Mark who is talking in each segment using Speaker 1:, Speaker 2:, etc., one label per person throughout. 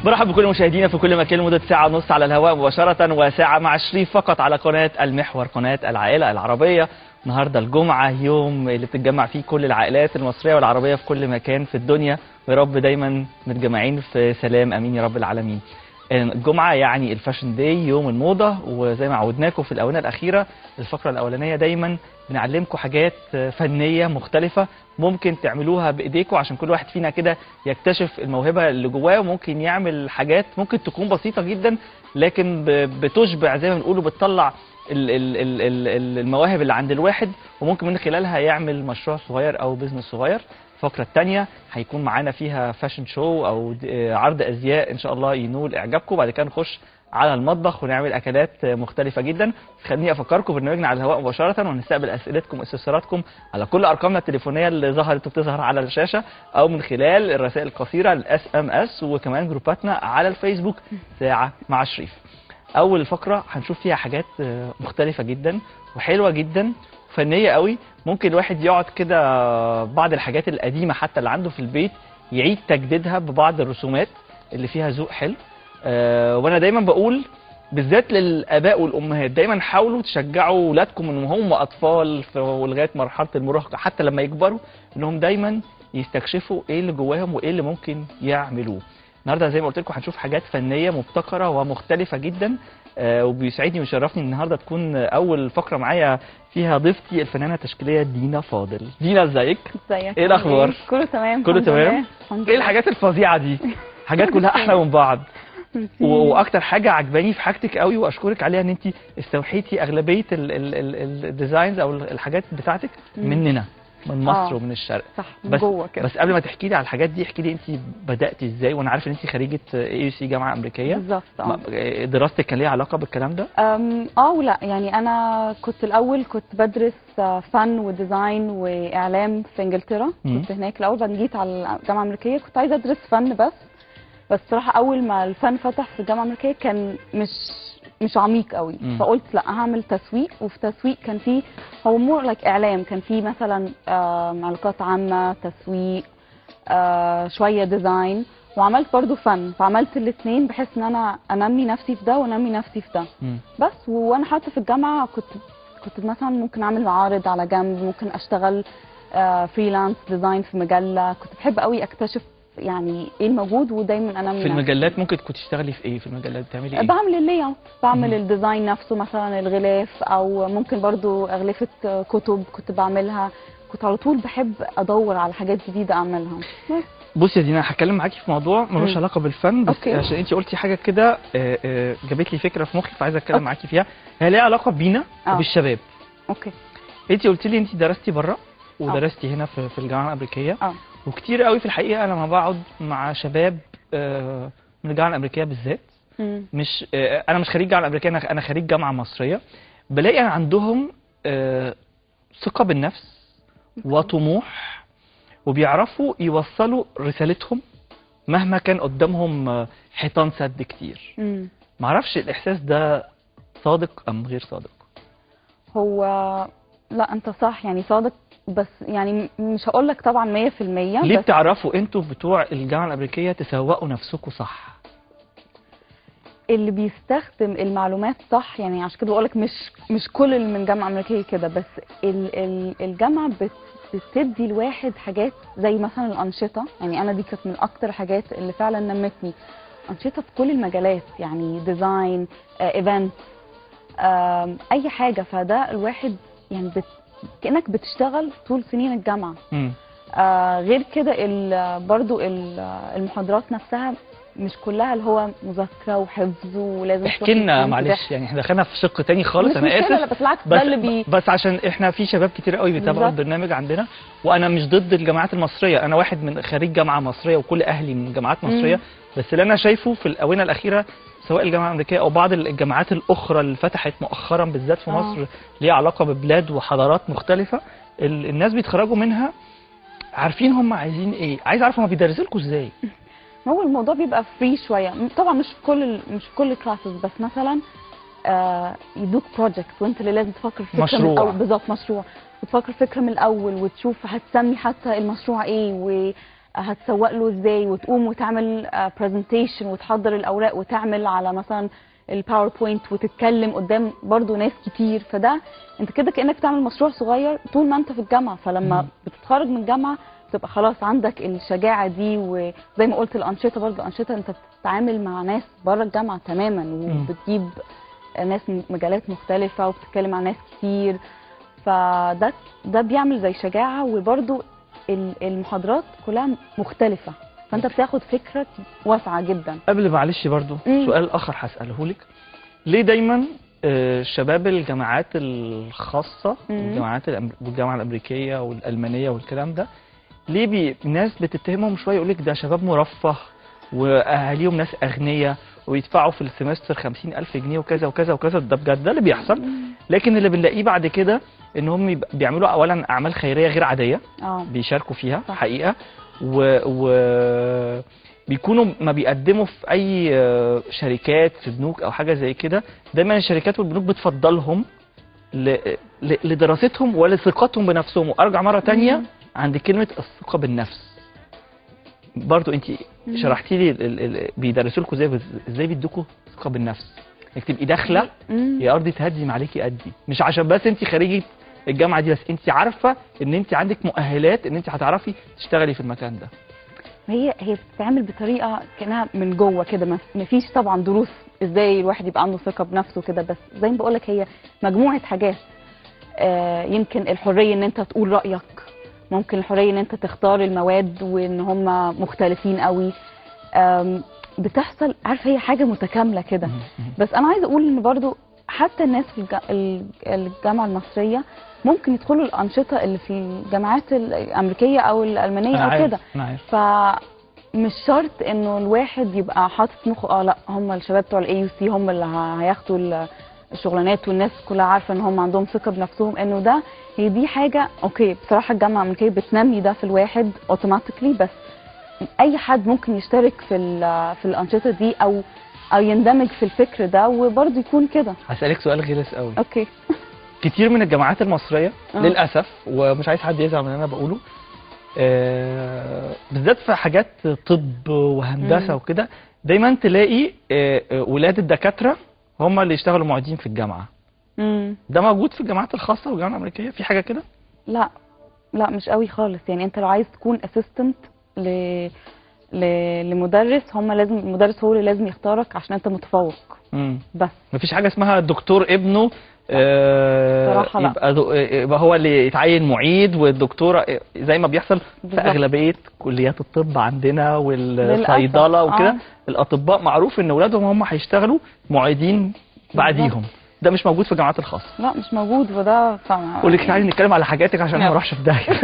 Speaker 1: برحب بكل مشاهدينا في كل مكان لمدة ساعة ونص على الهواء مباشرة وساعة مع شريف فقط على قناة المحور قناة العائلة العربية النهاردة الجمعة يوم اللي بتتجمع فيه كل العائلات المصرية والعربية في كل مكان في الدنيا ويا رب دايما متجمعين في سلام أمين يا رب العالمين الجمعة يعني الفاشن داي يوم الموضة وزي ما عودناكم في الآونة الأخيرة الفقرة الأولانية دايما بنعلمكم حاجات فنية مختلفة ممكن تعملوها بإيديكم عشان كل واحد فينا كده يكتشف الموهبة اللي جواه وممكن يعمل حاجات ممكن تكون بسيطة جدا لكن ب- بتشبع زي ما بنقولوا بتطلع ال- ال- ال- ال- المواهب اللي عند الواحد وممكن من خلالها يعمل مشروع صغير أو بزنس صغير الفقرة الثانية هيكون معانا فيها فاشن شو أو د- آه، عرض أزياء إن شاء الله ينول إعجابكم بعد كده نخش على المطبخ ونعمل أكلات آه، مختلفة جدا خليني أفكركم برنامجنا على الهواء مباشرة ونستقبل أسئلتكم واستفساراتكم على كل أرقامنا التليفونية اللي ظهرت وبتظهر على الشاشة أو من خلال الرسائل القصيرة الاس ام اس وكمان جروباتنا على الفيسبوك ساعة مع شريف اول فقره هنشوف فيها حاجات آه، مختلفه جدا وحلوه جدا فنيه قوي ممكن الواحد يقعد كده بعض الحاجات القديمه حتى اللي عنده في البيت يعيد تجديدها ببعض الرسومات اللي فيها ذوق حلو آه، وانا دايما بقول بالذات للاباء والامهات دايما حاولوا تشجعوا اولادكم من هم اطفال في- ولغايه مرحله المراهقه حتى لما يكبروا انهم دايما يستكشفوا ايه اللي جواهم وايه اللي ممكن يعملوه النهارده زي ما قلت لكم هنشوف حاجات فنيه مبتكره ومختلفه جدا آه، وبيسعدني ويشرفني النهارده تكون اول فقره معايا فيها ضيفتي الفنانه التشكيليه دينا فاضل دينا ازيك
Speaker 2: ازيك
Speaker 1: إيه الأخبار؟
Speaker 2: عامل كله تمام
Speaker 1: كله
Speaker 2: الحمد
Speaker 1: تمام؟
Speaker 2: لله. الحمد
Speaker 1: ايه
Speaker 2: لله.
Speaker 1: الحاجات الفظيعه دي حاجات كلها احلى من بعض
Speaker 2: ميرسي.
Speaker 1: و- واكتر حاجه عجباني في حاجتك قوي واشكرك عليها ان انت استوحيتي اغلبيه ال- ال- ال- الديزاينز او الحاجات بتاعتك
Speaker 2: مم.
Speaker 1: مننا من مصر
Speaker 2: آه.
Speaker 1: ومن الشرق
Speaker 2: صح من
Speaker 1: بس
Speaker 2: جوه كده
Speaker 1: بس قبل ما تحكي لي على الحاجات دي احكي لي انت بداتي ازاي وانا عارف ان انت خريجه اي يو سي جامعه امريكيه
Speaker 2: بالظبط اه
Speaker 1: ما- دراستك كان ليها علاقه بالكلام ده
Speaker 2: أم، اه ولا يعني انا كنت الاول كنت بدرس آه، فن وديزاين واعلام في انجلترا
Speaker 1: مم.
Speaker 2: كنت هناك الاول بعدين جيت على الجامعه الامريكيه كنت عايزه ادرس فن بس بس صراحه اول ما الفن فتح في الجامعه الامريكيه كان مش مش عميق قوي
Speaker 1: مم.
Speaker 2: فقلت لا هعمل تسويق وفي تسويق كان فيه هو مور لايك اعلام كان فيه مثلا آم، علاقات عامه تسويق آه، شويه ديزاين وعملت برضو فن فعملت الاثنين بحيث ان انا انمي نفسي في ده وانمي نفسي في ده
Speaker 1: مم.
Speaker 2: بس وانا حتى في الجامعه كنت كنت مثلا ممكن اعمل معارض على جنب ممكن اشتغل فريلانس ديزاين في مجله كنت بحب قوي اكتشف يعني ايه الموجود ودايما انمي
Speaker 1: في
Speaker 2: نفسي.
Speaker 1: المجلات ممكن كنت تشتغلي في ايه في المجلات بتعملي ايه
Speaker 2: بعمل اللي اوت بعمل
Speaker 1: مم.
Speaker 2: الديزاين نفسه مثلا الغلاف او ممكن برضو اغلفه كتب كنت بعملها كنت على طول بحب ادور على حاجات جديده اعملها بس
Speaker 1: بصي يا دينا هتكلم معاكي في موضوع ملوش
Speaker 2: مم.
Speaker 1: علاقه بالفن بس
Speaker 2: أوكي.
Speaker 1: عشان انت قلتي حاجه كده آه، آه، جابت لي فكره في مخي فعايزه اتكلم
Speaker 2: أوكي.
Speaker 1: معاكي فيها هي ليها علاقه بينا
Speaker 2: آه.
Speaker 1: وبالشباب
Speaker 2: اوكي
Speaker 1: انت قلتي لي انت درستي بره ودرستي هنا في في الجامعه الامريكيه
Speaker 2: اه
Speaker 1: وكتير قوي في الحقيقه انا لما بقعد مع شباب آه، من الجامعه الامريكيه بالذات
Speaker 2: مم.
Speaker 1: مش آه، انا مش خريج جامعه امريكيه انا انا خريج جامعه مصريه بلاقي عندهم آه، ثقه بالنفس وطموح وبيعرفوا يوصلوا رسالتهم مهما كان قدامهم آه، حيطان سد كتير
Speaker 2: مم.
Speaker 1: معرفش الاحساس ده صادق ام غير صادق
Speaker 2: هو لا انت صح يعني صادق بس يعني م- مش هقول لك طبعا 100%
Speaker 1: ليه
Speaker 2: بس
Speaker 1: بتعرفوا انتوا بتوع الجامعه الامريكيه تسوقوا نفسكم صح
Speaker 2: اللي بيستخدم المعلومات صح يعني عشان كده بقول لك مش مش كل اللي من جامعه امريكيه كده بس ال ال الجامعه بت بتدي الواحد حاجات زي مثلا الانشطه يعني انا دي كانت من اكتر الحاجات اللي فعلا نمتني انشطه في كل المجالات يعني ديزاين ايفنت اي حاجه فده الواحد يعني بت كانك بتشتغل طول سنين الجامعه
Speaker 1: مم.
Speaker 2: آه غير كده ال- برضو ال- المحاضرات نفسها مش كلها اللي هو مذاكره وحفظ ولازم
Speaker 1: احكي
Speaker 2: تروح
Speaker 1: لنا
Speaker 2: الامتحان
Speaker 1: معلش
Speaker 2: تحفظ.
Speaker 1: يعني احنا دخلنا في شق تاني خالص
Speaker 2: مش
Speaker 1: انا
Speaker 2: مشكلة،
Speaker 1: اسف
Speaker 2: لا بس بالعكس
Speaker 1: بس
Speaker 2: ده اللي بي
Speaker 1: بس عشان احنا في شباب كتير قوي بيتابعوا
Speaker 2: بالظبط.
Speaker 1: البرنامج عندنا وانا مش ضد الجامعات المصريه انا واحد من خريج جامعه مصريه وكل اهلي من جامعات
Speaker 2: مم.
Speaker 1: مصريه بس اللي انا شايفه في الاونه الاخيره سواء الجامعه الامريكيه او بعض الجامعات الاخرى اللي فتحت مؤخرا بالذات في
Speaker 2: آه.
Speaker 1: مصر ليها علاقه ببلاد وحضارات مختلفه ال- الناس بيتخرجوا منها عارفين هم عايزين ايه عايز اعرف هم بيدرسوا لكم ازاي
Speaker 2: هو الموضوع بيبقى فري شويه م- طبعا مش في كل ال- مش في كل الكلاسز بس مثلا آه يدوك بروجكت وانت اللي لازم تفكر في فكره
Speaker 1: مشروع.
Speaker 2: من الاول بالظبط مشروع وتفكر فكره من الاول وتشوف هتسمي حتى المشروع ايه هتسوق له ازاي وتقوم وتعمل برزنتيشن وتحضر الاوراق وتعمل على مثلا الباوربوينت وتتكلم قدام برضو ناس كتير فده انت كده كانك بتعمل مشروع صغير طول ما انت في الجامعه فلما
Speaker 1: مم.
Speaker 2: بتتخرج من الجامعه تبقى خلاص عندك الشجاعه دي وزي ما قلت الانشطه برضو انشطه انت بتتعامل مع ناس بره الجامعه تماما وبتجيب ناس من مجالات مختلفه وبتتكلم مع ناس كتير فده ده بيعمل زي شجاعه وبرضو ال- المحاضرات كلها مختلفه فانت بتاخد فكره واسعه جدا
Speaker 1: قبل معلش برضو
Speaker 2: مم.
Speaker 1: سؤال اخر هساله لك ليه دايما آه، شباب الجامعات الخاصه
Speaker 2: مم.
Speaker 1: والجامعات الأم- والجامعه الامريكيه والالمانيه والكلام ده ليه بي ناس بتتهمهم شويه يقول لك ده شباب مرفه واهاليهم ناس اغنياء ويدفعوا في السمستر 50000 جنيه وكذا وكذا وكذا ده بجد ده اللي بيحصل لكن اللي بنلاقيه بعد كده ان هم يبقى- بيعملوا اولا اعمال خيريه غير عاديه
Speaker 2: اه
Speaker 1: بيشاركوا فيها
Speaker 2: صح.
Speaker 1: حقيقه و, و بيكونوا ما بيقدموا في اي آه، شركات في بنوك او حاجه زي كده دايما الشركات والبنوك بتفضلهم ل... ل... لدراستهم ولثقتهم بنفسهم وارجع مره تانية
Speaker 2: مم.
Speaker 1: عند كلمه الثقه بالنفس برضو انت
Speaker 2: مم.
Speaker 1: شرحتي لي ال... ال... ال... بيدرسوا لكم ازاي ازاي بيدوكوا ثقه بالنفس انك تبقي داخله
Speaker 2: مم.
Speaker 1: يا ارضي تهدي عليكي قدي مش عشان بس انت خريجه الجامعه دي بس انت عارفه ان انت عندك مؤهلات ان انت هتعرفي تشتغلي في المكان ده
Speaker 2: هي هي بتتعمل بطريقه كانها من جوه كده ما- مفيش طبعا دروس ازاي الواحد يبقى عنده ثقه بنفسه كده بس زي ما بقول لك هي مجموعه حاجات آه يمكن الحريه ان انت تقول رايك ممكن الحريه ان انت تختار المواد وان هم مختلفين قوي آم، بتحصل عارف هي حاجه متكامله كده بس انا عايزه اقول ان برضو حتى الناس في الج- الج- الجامعه المصريه ممكن يدخلوا الانشطه اللي في الجامعات الامريكيه او الالمانيه
Speaker 1: انا
Speaker 2: او
Speaker 1: عارف
Speaker 2: كده
Speaker 1: انا عارف
Speaker 2: فمش شرط انه الواحد يبقى حاطط مخه اه لا هم الشباب بتوع الاي يو سي هم اللي ه- هياخدوا ال- الشغلانات والناس كلها عارفه ان هم عندهم ثقه بنفسهم انه ده هي دي حاجه اوكي بصراحه الجامعه الامريكيه بتنمي ده في الواحد اوتوماتيكلي بس اي حد ممكن يشترك في ال- في الانشطه دي او او يندمج في الفكر ده وبرضه يكون كده
Speaker 1: هسالك سؤال غلس قوي
Speaker 2: اوكي
Speaker 1: كتير من الجامعات المصريه
Speaker 2: آه.
Speaker 1: للاسف ومش عايز حد يزعل من اللي انا بقوله آه، بالذات في حاجات طب وهندسه
Speaker 2: مم.
Speaker 1: وكده دايما تلاقي آه، آه، ولاد الدكاتره هم اللي يشتغلوا معيدين في الجامعه
Speaker 2: امم
Speaker 1: ده موجود في الجامعات الخاصه والجامعه الامريكيه في حاجه كده
Speaker 2: لا لا مش قوي خالص يعني انت لو عايز تكون اسيستنت ل... ل... لمدرس هم لازم المدرس هو اللي لازم يختارك عشان انت متفوق
Speaker 1: مم.
Speaker 2: بس
Speaker 1: مفيش حاجه اسمها الدكتور ابنه آه،
Speaker 2: صراحة لا.
Speaker 1: يبقى, دو- يبقى هو اللي يتعين معيد والدكتوره آه، زي ما بيحصل في
Speaker 2: بالظبط.
Speaker 1: اغلبيه كليات الطب عندنا
Speaker 2: للأسف.
Speaker 1: والصيدله وكده
Speaker 2: آه.
Speaker 1: الاطباء معروف ان اولادهم هم هيشتغلوا معيدين بعديهم ده مش موجود في الجامعات الخاصه
Speaker 2: لا مش موجود وده ف...
Speaker 1: قول لك تعالي نتكلم على حاجاتك عشان ما
Speaker 2: يلا.
Speaker 1: اروحش في داهيه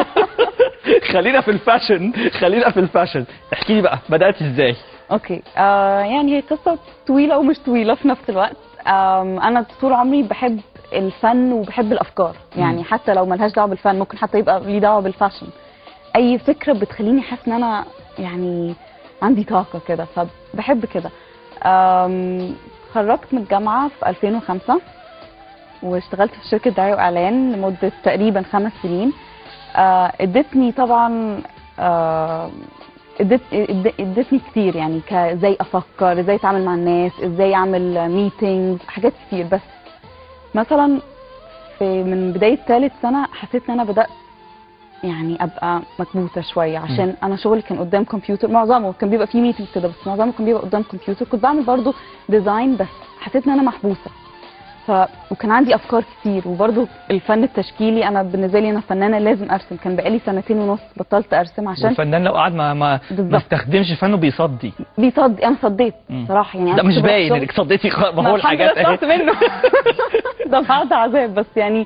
Speaker 1: خلينا في الفاشن خلينا في الفاشن احكي لي بقى بدات ازاي
Speaker 2: اوكي آه يعني هي قصه طويله ومش طويله في نفس الوقت آم انا طول عمري بحب الفن وبحب الافكار يعني
Speaker 1: مم.
Speaker 2: حتى لو ملهاش دعوه بالفن ممكن حتى يبقى ليه دعوه بالفاشن اي فكره بتخليني حاسه ان انا يعني عندي طاقه كده فبحب كده آم، خرجت من الجامعه في 2005 واشتغلت في شركه دعايه واعلان لمده تقريبا خمس سنين آه، ادتني طبعا آه، ادت اد- ادتني كتير يعني ك- ازاي افكر ازاي اتعامل مع الناس ازاي اعمل ميتينجز حاجات كتير بس مثلا في من بدايه ثالث سنه حسيت ان انا بدات يعني ابقى مكبوته شويه عشان انا شغلي كان قدام كمبيوتر معظمه كان بيبقى فيه ميتينج كده بس معظمه كان بيبقى قدام كمبيوتر كنت بعمل برضو ديزاين بس حسيت ان انا محبوسه ف وكان عندي افكار كتير وبرضو الفن التشكيلي انا بالنسبه لي انا فنانه لازم ارسم كان بقالي سنتين ونص بطلت ارسم عشان
Speaker 1: والفنان لو قعد ما ما, ما
Speaker 2: بالظبط.
Speaker 1: استخدمش فنه بيصدي
Speaker 2: بيصدي انا صديت
Speaker 1: مم.
Speaker 2: صراحه يعني
Speaker 1: ده
Speaker 2: أنا
Speaker 1: مش
Speaker 2: كنت بروح
Speaker 1: باين
Speaker 2: شغل-
Speaker 1: انك صديتي خ- ما
Speaker 2: ما
Speaker 1: هو
Speaker 2: الحمد
Speaker 1: الحاجات
Speaker 2: لله
Speaker 1: اهي
Speaker 2: طلعت منه ده بعد عذاب بس يعني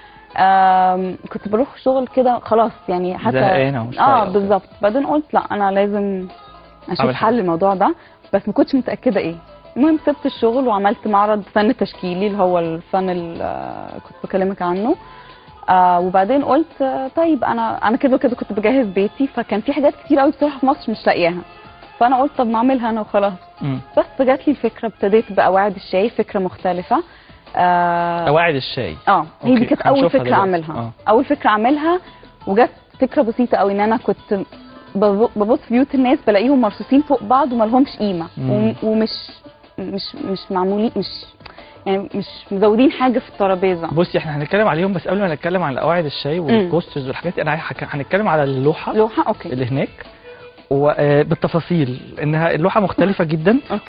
Speaker 2: آم، كنت بروح شغل كده خلاص يعني حتى
Speaker 1: زهقانة ومش
Speaker 2: اه
Speaker 1: طايقة وكده.
Speaker 2: بالظبط بعدين قلت لا انا لازم اشوف
Speaker 1: أعمل حاجة.
Speaker 2: حل الموضوع ده بس ما كنتش متاكده ايه المهم سبت الشغل وعملت معرض فن تشكيلي اللي هو الفن اللي آه، كنت بكلمك عنه آه وبعدين قلت آه طيب انا انا كده كده كنت بجهز بيتي فكان في حاجات كتير قوي بصراحه في مصر مش لاقياها فانا قلت طب ما اعملها انا وخلاص
Speaker 1: مم.
Speaker 2: بس جات لي الفكره ابتديت بقواعد الشاي فكره مختلفه اه,
Speaker 1: قواعد الشاي
Speaker 2: آه هي دي
Speaker 1: أوكي،
Speaker 2: كانت اول
Speaker 1: هنشوفها
Speaker 2: فكره
Speaker 1: دلوقتي.
Speaker 2: اعملها
Speaker 1: آه.
Speaker 2: اول فكره اعملها وجت فكره بسيطه قوي ان انا كنت بب- ببص في بيوت الناس بلاقيهم مرصوصين فوق بعض وما لهمش قيمه
Speaker 1: مم.
Speaker 2: وم- ومش مش مش معمولين مش يعني مش مزودين حاجه في الترابيزه
Speaker 1: بصي احنا هنتكلم عليهم بس قبل ما نتكلم عن قواعد الشاي والكوسترز والحاجات دي انا هك- هنتكلم على اللوحه
Speaker 2: لوحه اوكي
Speaker 1: اللي هناك وبالتفاصيل انها اللوحه مختلفه جدا
Speaker 2: اوكي